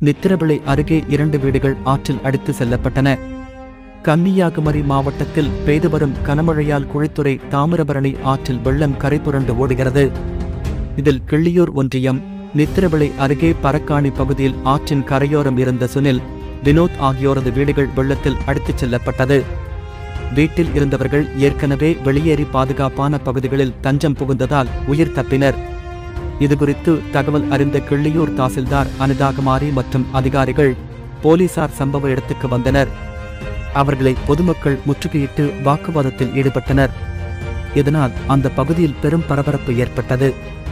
நித்திரவிளை அருகே இரண்டு வீடுகள் ஆற்றில் அடித்து செல்லப்பட்டன கன்னியாகுமரி மாவட்டத்தில் பெய்து வரும் கனமழையால் குழித்துறை தாமிரபரணி ஆற்றில் வெள்ளம் கரைபுரண்டு ஓடுகிறது இதில் கிள்ளியூர் ஒன்றியம் நித்திரவிளை அருகே பரக்காணி பகுதியில் ஆற்றின் கரையோரம் இருந்த சுனில் வினோத் ஆகியோரது வீடுகள் வெள்ளத்தில் அடித்துச் செல்லப்பட்டது வீட்டில் இருந்தவர்கள் ஏற்கனவே வெளியேறி பாதுகாப்பான பகுதிகளில் தஞ்சம் புகுந்ததால் உயிர் தப்பினர் இதுகுறித்து தகவல் அறிந்த கிள்ளியூர் தாசில்தார் அனிதாகுமாரி மற்றும் அதிகாரிகள் போலீசார் சம்பவ இடத்துக்கு வந்தனர் அவர்களை பொதுமக்கள் முற்றுகையிட்டு வாக்குவாதத்தில் ஈடுபட்டனர் இதனால் அந்த பகுதியில் பெரும் பரபரப்பு ஏற்பட்டது